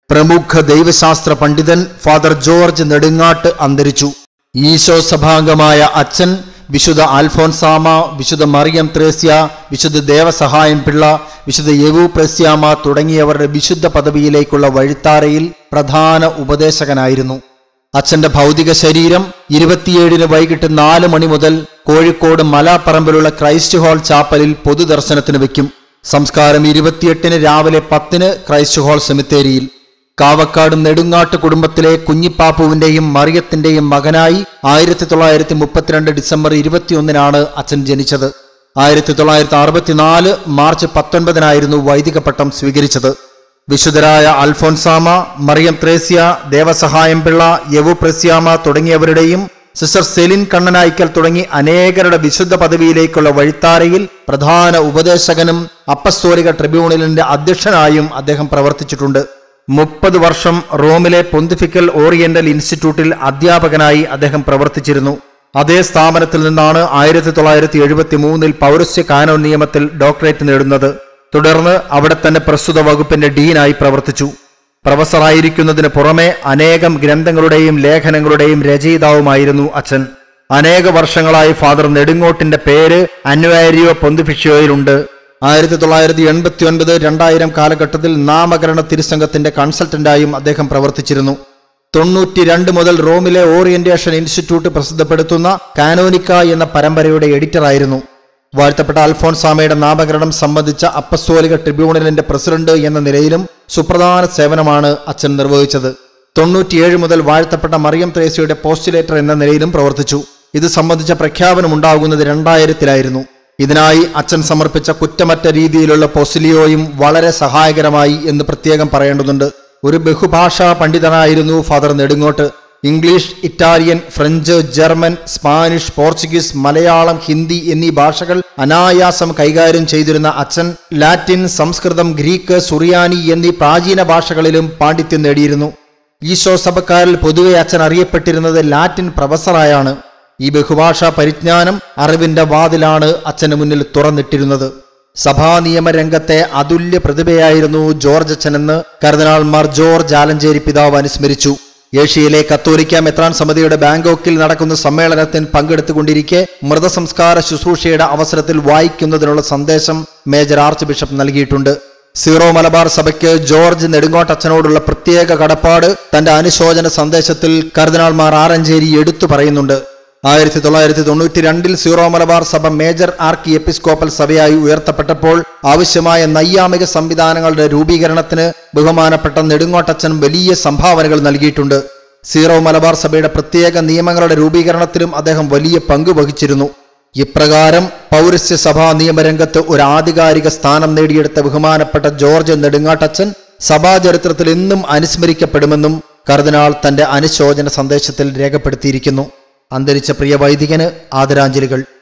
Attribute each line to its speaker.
Speaker 1: പ്രമുഖ ദൈവശാസ്ത്ര പണ്ഡിതൻ ഫാദർ ജോർജ് നെടുങ്ങാട്ട് അന്തരിച്ചു ഈശോ സഭാംഗമായ അച്ഛൻ വിശുദ്ധ ആൽഫോൻസാമ വിശുദ്ധ മറിയം ത്രേസ്യ വിശുദ്ധ ദേവസഹായം പിള്ള വിശുദ്ധ യവു പ്രസ്യാമ തുടങ്ങിയവരുടെ വിശുദ്ധ പദവിയിലേക്കുള്ള വഴിത്താരയിൽ പ്രധാന ഉപദേശകനായിരുന്നു അച്ഛന്റെ ഭൗതിക ശരീരം ഇരുപത്തിയേഴിന് വൈകിട്ട് നാല് മണി മുതൽ കോഴിക്കോട് മലാപ്പറമ്പിലുള്ള ക്രൈസ്റ്റ് ഹാൾ ചാപ്പലിൽ പൊതുദർശനത്തിന് വെക്കും സംസ്കാരം ഇരുപത്തിയെട്ടിന് രാവിലെ പത്തിന് ക്രൈസ്റ്റ് ഹാൾ സെമിത്തേരിയിൽ കാവക്കാട് നെടുങ്ങാട്ട് കുടുംബത്തിലെ കുഞ്ഞിപ്പാപ്പുവിന്റെയും മറിയത്തിന്റെയും മകനായി ആയിരത്തി തൊള്ളായിരത്തി മുപ്പത്തിരണ്ട് ഡിസംബർ ഇരുപത്തിയൊന്നിനാണ് അച്ഛൻ ജനിച്ചത് ആയിരത്തി തൊള്ളായിരത്തി അറുപത്തിനാല് മാർച്ച് പത്തൊൻപതിനായിരുന്നു വൈദിക പട്ടം സ്വീകരിച്ചത് വിശുദ്ധരായ അൽഫോൻസാമ മറിയം ത്രേസ്യ ദേവസഹായം പിള്ള യവു പ്രസ്യാമ തുടങ്ങിയവരുടെയും സിസ്റ്റർ സെലിൻ കണ്ണനായിക്കൽ തുടങ്ങി അനേകരുടെ വിശുദ്ധ പദവിയിലേക്കുള്ള വഴിത്താരയിൽ പ്രധാന ഉപദേശകനും അപ്പസ്തോലിക ട്രിബ്യൂണലിന്റെ അധ്യക്ഷനായും അദ്ദേഹം പ്രവർത്തിച്ചിട്ടുണ്ട് മുപ്പത് വർഷം റോമിലെ പൊന്തിഫിക്കൽ ഓറിയന്റൽ ഇൻസ്റ്റിറ്റ്യൂട്ടിൽ അധ്യാപകനായി അദ്ദേഹം പ്രവർത്തിച്ചിരുന്നു അതേ സ്ഥാപനത്തിൽ നിന്നാണ് ആയിരത്തി തൊള്ളായിരത്തി എഴുപത്തി മൂന്നിൽ പൗരസ്യ കാനോൻ നിയമത്തിൽ ഡോക്ടറേറ്റ് നേടുന്നത് തുടർന്ന് അവിടെ തന്നെ പ്രസ്തുത വകുപ്പിന്റെ ഡീനായി പ്രവർത്തിച്ചു പ്രൊഫസറായിരിക്കുന്നതിന് പുറമെ അനേകം ഗ്രന്ഥങ്ങളുടെയും ലേഖനങ്ങളുടെയും രചയിതാവുമായിരുന്നു അച്ഛൻ അനേക വർഷങ്ങളായി ഫാദർ നെടുങ്ങോട്ടിന്റെ പേര് അന്വാരിയോ പൊന്തിഫിഷ്യോയിലുണ്ട് ആയിരത്തി തൊള്ളായിരത്തി എൺപത്തി ഒൻപത് രണ്ടായിരം കാലഘട്ടത്തിൽ നാമകരണ തിരുസംഘത്തിന്റെ കൺസൾട്ടന്റായും അദ്ദേഹം പ്രവർത്തിച്ചിരുന്നു തൊണ്ണൂറ്റി രണ്ട് മുതൽ റോമിലെ ഓറിയന്റേഷൻ ഇൻസ്റ്റിറ്റ്യൂട്ട് പ്രസിദ്ധപ്പെടുത്തുന്ന കാനോനിക്ക എന്ന പരമ്പരയുടെ എഡിറ്ററായിരുന്നു വാഴ്ത്തപ്പെട്ട അൽഫോൻസാമയുടെ നാമകരണം സംബന്ധിച്ച അപ്പസ്തോലിക ട്രിബ്യൂണലിന്റെ പ്രസിഡന്റ് എന്ന നിലയിലും സുപ്രധാന സേവനമാണ് അച്ഛൻ നിർവഹിച്ചത് തൊണ്ണൂറ്റിയേഴ് മുതൽ വാഴ്ത്തപ്പെട്ട മറിയം ത്രേസ്യയുടെ പോസ്റ്റുലേറ്റർ എന്ന നിലയിലും പ്രവർത്തിച്ചു ഇത് സംബന്ധിച്ച പ്രഖ്യാപനം ഉണ്ടാകുന്നത് രണ്ടായിരത്തിലായിരുന്നു ഇതിനായി അച്ഛൻ സമർപ്പിച്ച കുറ്റമറ്റ രീതിയിലുള്ള പൊസിലിയോയും വളരെ സഹായകരമായി എന്ന് പ്രത്യേകം പറയേണ്ടതുണ്ട് ഒരു ബഹുഭാഷാ പണ്ഡിതനായിരുന്നു father Nedungott English Italian French German Spanish Portuguese Malayalam Hindi എന്നീ ഭാഷകൾ അനായാസം കൈകാര്യം ചെയ്തിരുന്ന അച്ഛൻ ലാറ്റിൻ സംസ്കൃതം ഗ്രീക്ക് സുറിയാനി എന്നീ പ്രാചീന ഭാഷകളിലും പാണ്ഡിത്യം നേടിയിരുന്നു ഈശോ സഭക്കാരിൽ പൊതുവെ അച്ഛൻ അറിയപ്പെട്ടിരുന്നത് ലാറ്റിൻ പ്രൊഫസറായാണ് ഈ ബഹുഭാഷാ പരിജ്ഞാനം അറിവിന്റെ വാതിലാണ് അച്ഛന് മുന്നിൽ തുറന്നിട്ടിരുന്നത് സഭാ നിയമരംഗത്തെ അതുല്യ പ്രതിഭയായിരുന്നു ജോർജ് അച്ഛനെന്ന് കർദിനാൾ മാർ ജോർജ് ആലഞ്ചേരി പിതാവ് അനുസ്മരിച്ചു ഏഷ്യയിലെ കത്തോലിക്ക മെത്രാൻ സമിതിയുടെ ബാങ്കോക്കിൽ നടക്കുന്ന സമ്മേളനത്തിൽ പങ്കെടുത്തുകൊണ്ടിരിക്കെ മൃതസംസ്കാര ശുശ്രൂഷയുടെ അവസരത്തിൽ വായിക്കുന്നതിനുള്ള സന്ദേശം മേജർ ആർച്ച് ബിഷപ്പ് നൽകിയിട്ടുണ്ട് സീറോ മലബാർ സഭയ്ക്ക് ജോർജ് നെടുങ്ങോട്ടച്ഛനോടുള്ള പ്രത്യേക കടപ്പാട് തന്റെ അനുശോചന സന്ദേശത്തിൽ കർദിനാൾമാർ ആറഞ്ചേരി എടുത്തു പറയുന്നുണ്ട് ആയിരത്തി തൊള്ളായിരത്തി തൊണ്ണൂറ്റി രണ്ടിൽ സീറോ മലബാർ സഭ മേജർ ആർക്കി എപ്പിസ്കോപ്പൽ സഭയായി ഉയർത്തപ്പെട്ടപ്പോൾ ആവശ്യമായ നൈയാമിക സംവിധാനങ്ങളുടെ രൂപീകരണത്തിന് ബഹുമാനപ്പെട്ട നെടുങ്ങോട്ടച്ഛൻ വലിയ സംഭാവനകൾ നൽകിയിട്ടുണ്ട് സീറോ മലബാർ സഭയുടെ പ്രത്യേക നിയമങ്ങളുടെ രൂപീകരണത്തിലും അദ്ദേഹം വലിയ പങ്ക് വഹിച്ചിരുന്നു ഇപ്രകാരം പൗരസ്യ സഭാ നിയമരംഗത്ത് ഒരു ആധികാരിക സ്ഥാനം നേടിയെടുത്ത ബഹുമാനപ്പെട്ട ജോർജ് നെടുങ്ങാട്ടച്ചൻ സഭാചരിത്രത്തിൽ എന്നും അനുസ്മരിക്കപ്പെടുമെന്നും കർദിനാൾ തന്റെ അനുശോചന സന്ദേശത്തിൽ രേഖപ്പെടുത്തിയിരിക്കുന്നു അന്തരിച്ച പ്രിയ വൈദികന് ആദരാഞ്ജലികൾ